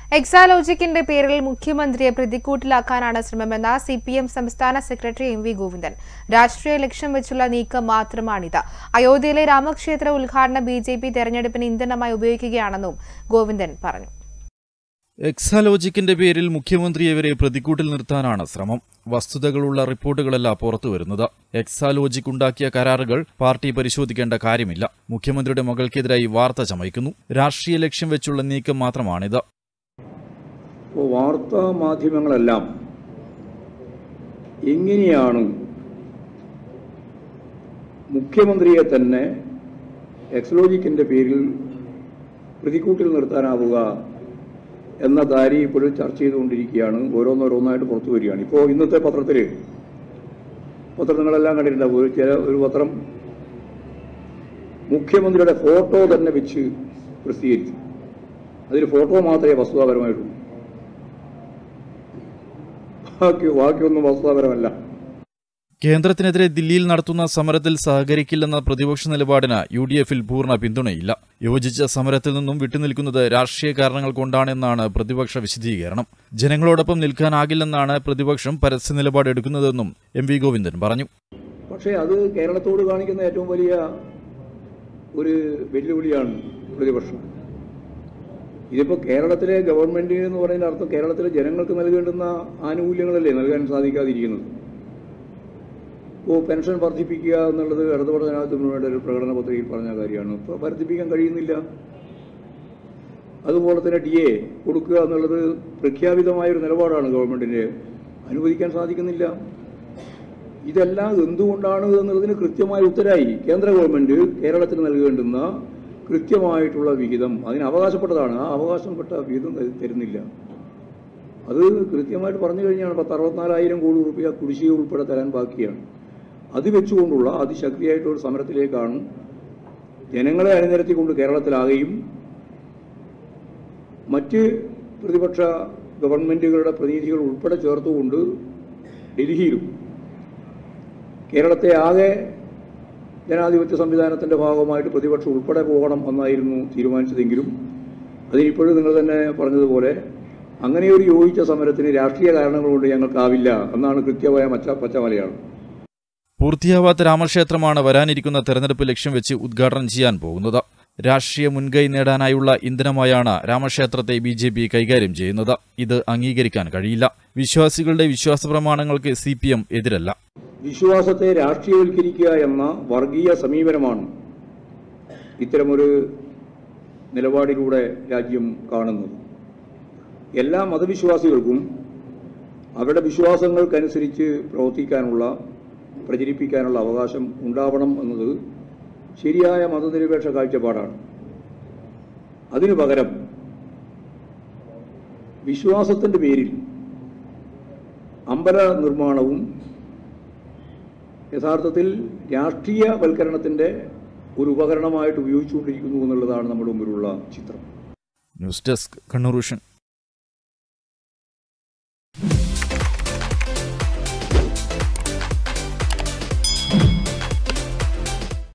എക്സാലോജിക്കിന്റെ പേരിൽ മുഖ്യമന്ത്രിയെ പ്രതിക്കൂട്ടിലാക്കാനാണ് ശ്രമമെന്ന സി പി എം സംസ്ഥാന സെക്രട്ടറി എം വി ഗോവിന്ദൻ രാഷ്ട്രീയ ലക്ഷ്യം വെച്ചുള്ള നീക്കം മാത്രമാണിത് അയോധ്യയിലെ രാമക്ഷേത്ര ഉദ്ഘാടനം ബി ജെ പി തെരഞ്ഞെടുപ്പിന് ഇന്ധനമായി ഉപയോഗിക്കുകയാണെന്നും ഗോവിന്ദൻ പറഞ്ഞു എക്സാലോജിക്കിന്റെ പേരിൽ മുഖ്യമന്ത്രിയെ വരെ പ്രതിക്കൂട്ടിൽ നിർത്താനാണ് ശ്രമം വസ്തുതകളുള്ള റിപ്പോർട്ടുകളല്ല പുറത്തുവരുന്നത് എക്സാലോജിക് ഉണ്ടാക്കിയ കരാറുകൾ പാർട്ടി പരിശോധിക്കേണ്ട കാര്യമില്ല മുഖ്യമന്ത്രിയുടെ മകൾക്കെതിരായി വാർത്ത ചമയ്ക്കുന്നു രാഷ്ട്രീയ ലക്ഷ്യം വെച്ചുള്ള നീക്കം മാത്രമാണിത് ഇപ്പോൾ വാർത്താ മാധ്യമങ്ങളെല്ലാം എങ്ങനെയാണ് മുഖ്യമന്ത്രിയെ തന്നെ എക്സലോജിക്കിൻ്റെ പേരിൽ പ്രതിക്കൂട്ടിൽ നിർത്താനാവുക എന്ന ധാരി ഇപ്പോഴും ചർച്ച ചെയ്തുകൊണ്ടിരിക്കുകയാണ് ഓരോന്നോരോന്നായിട്ട് പുറത്തു വരികയാണ് ഇപ്പോൾ ഇന്നത്തെ പത്രത്തിൽ പത്രങ്ങളെല്ലാം കണ്ടിട്ടുണ്ടാവും ഒരു ചില ഒരു പത്രം മുഖ്യമന്ത്രിയുടെ ഫോട്ടോ തന്നെ വെച്ച് പ്രസിദ്ധീകരിച്ചു അതിൽ ഫോട്ടോ മാത്രമേ വസ്തുതാപരമായിട്ടുള്ളൂ ബാക്കി ബാക്കിയൊന്നും വസ്തുതാപരമല്ല കേന്ദ്രത്തിനെതിരെ ദില്ലിയിൽ നടത്തുന്ന സമരത്തിൽ സഹകരിക്കില്ലെന്ന പ്രതിപക്ഷ നിലപാടിന് യു ഡി എഫിൽ പൂർണ്ണ പിന്തുണയില്ല യോജിച്ച സമരത്തിൽ നിന്നും വിട്ടുനിൽക്കുന്നത് രാഷ്ട്രീയ കാരണങ്ങൾ കൊണ്ടാണെന്നാണ് പ്രതിപക്ഷ വിശദീകരണം ജനങ്ങളോടൊപ്പം നിൽക്കാനാകില്ലെന്നാണ് പ്രതിപക്ഷം പരസ്യ നിലപാടെടുക്കുന്നതെന്നും എം വി ഗോവിന്ദൻ പറഞ്ഞു പക്ഷേ അത് കേരളത്തോട് കാണിക്കുന്ന ഏറ്റവും വലിയ ഒരു വെല്ലുവിളിയാണ് പ്രതിപക്ഷം ഇതിപ്പോൾ കേരളത്തിലെ ഗവൺമെന്റ് എന്ന് പറയുന്ന അർത്ഥം കേരളത്തിലെ ജനങ്ങൾക്ക് നൽകേണ്ടുന്ന ആനുകൂല്യങ്ങളല്ലേ നൽകാൻ സാധിക്കാതിരിക്കുന്നത് ഇപ്പോൾ പെൻഷൻ വർദ്ധിപ്പിക്കുക എന്നുള്ളത് ഇടതുപക്ഷ ജനാധിപത്യ മുന്നണിയുടെ ഒരു പ്രകടന പത്രികയിൽ പറഞ്ഞ കാര്യമാണ് ഇപ്പോൾ വർദ്ധിപ്പിക്കാൻ കഴിയുന്നില്ല അതുപോലെ തന്നെ ഡി എ കൊടുക്കുക എന്നുള്ളത് പ്രഖ്യാപിതമായ ഒരു നിലപാടാണ് ഗവൺമെന്റിന് അനുവദിക്കാൻ സാധിക്കുന്നില്ല ഇതെല്ലാം എന്തുകൊണ്ടാണ് എന്നുള്ളതിന് കൃത്യമായ ഉത്തരായി കേന്ദ്ര ഗവൺമെന്റ് കേരളത്തിന് നൽകേണ്ടുന്ന കൃത്യമായിട്ടുള്ള വിഹിതം അതിന് അവകാശപ്പെട്ടതാണ് ആ അവകാശപ്പെട്ട വിഹിതം ത- തരുന്നില്ല അത് കൃത്യമായിട്ട് പറഞ്ഞു കഴിഞ്ഞാണ് പത്ത് അറുപത്തിനാലായിരം കോടി റുപ്യ കുടിശ്ശിക ഉൾപ്പെടെ തരാൻ ബാക്കിയാണ് അത് വെച്ചുകൊണ്ടുള്ള അതിശക്തിയായിട്ടുള്ള ഒരു സമരത്തിലേക്കാണ് ജനങ്ങളെ അണിനിരത്തിക്കൊണ്ട് കേരളത്തിലാകുകയും മറ്റ് പ്രതിപക്ഷ ഗവൺമെന്റുകളുടെ പ്രതിനിധികൾ ഉൾപ്പെടെ ചേർത്തുകൊണ്ട് ഡൽഹിയിലും കേരളത്തെ ആകെ ജനാധിപത്യ സംവിധാനത്തിന്റെ ഭാഗമായിട്ട് പ്രതിപക്ഷം ഉൾപ്പെടെ പോകണം എന്നായിരുന്നു തീരുമാനിച്ചതെങ്കിലും അതിനിപ്പോഴും നിങ്ങൾ തന്നെ പറഞ്ഞതുപോലെ അങ്ങനെ ഒരു യോജിച്ച സമരത്തിന് രാഷ്ട്രീയ കാരണങ്ങൾ കൊണ്ട് ഞങ്ങൾക്കാവില്ല എന്നാണ് കൃത്യമായ മച്ച പച്ച മലയാളം പൂർത്തിയാവാത്ത രാമക്ഷേത്രമാണ് വരാനിരിക്കുന്ന തെരഞ്ഞെടുപ്പ് ലക്ഷ്യം വെച്ച് ഉദ്ഘാടനം ചെയ്യാൻ പോകുന്നത് രാഷ്ട്രീയ മുൻകൈ നേടാനായുള്ള ഇന്ധനമായാണ് രാമക്ഷേത്രത്തെ ബി ജെ പി കൈകാര്യം ചെയ്യുന്നത് ഇത് അംഗീകരിക്കാൻ കഴിയില്ല വിശ്വാസികളുടെ വിശ്വാസ പ്രമാണങ്ങൾക്ക് സി പി എം എതിരല്ല വിശ്വാസത്തെ രാഷ്ട്രീയവൽക്കരിക്കുക എന്ന വർഗീയ സമീപനമാണ് ഇത്തരമൊരു നിലപാടിലൂടെ രാജ്യം കാണുന്നത് എല്ലാ മതവിശ്വാസികൾക്കും അവരുടെ വിശ്വാസങ്ങൾക്കനുസരിച്ച് പ്രവർത്തിക്കാനുള്ള പ്രചരിപ്പിക്കാനുള്ള അവകാശം ഉണ്ടാവണം എന്നത് ശരിയായ മതനിരപേക്ഷ കാഴ്ചപ്പാടാണ് അതിനു പകരം വിശ്വാസത്തിന്റെ പേരിൽ അമ്പല നിർമ്മാണവും യഥാർത്ഥത്തിൽ രാഷ്ട്രീയവൽക്കരണത്തിന്റെ ഒരു ഉപകരണമായിട്ട് ഉപയോഗിച്ചുകൊണ്ടിരിക്കുന്നു എന്നുള്ളതാണ് നമ്മുടെ മുമ്പിലുള്ള ചിത്രം ന്യൂസ് ഡെസ്ക് കണ്ണൂർ വിഷൻ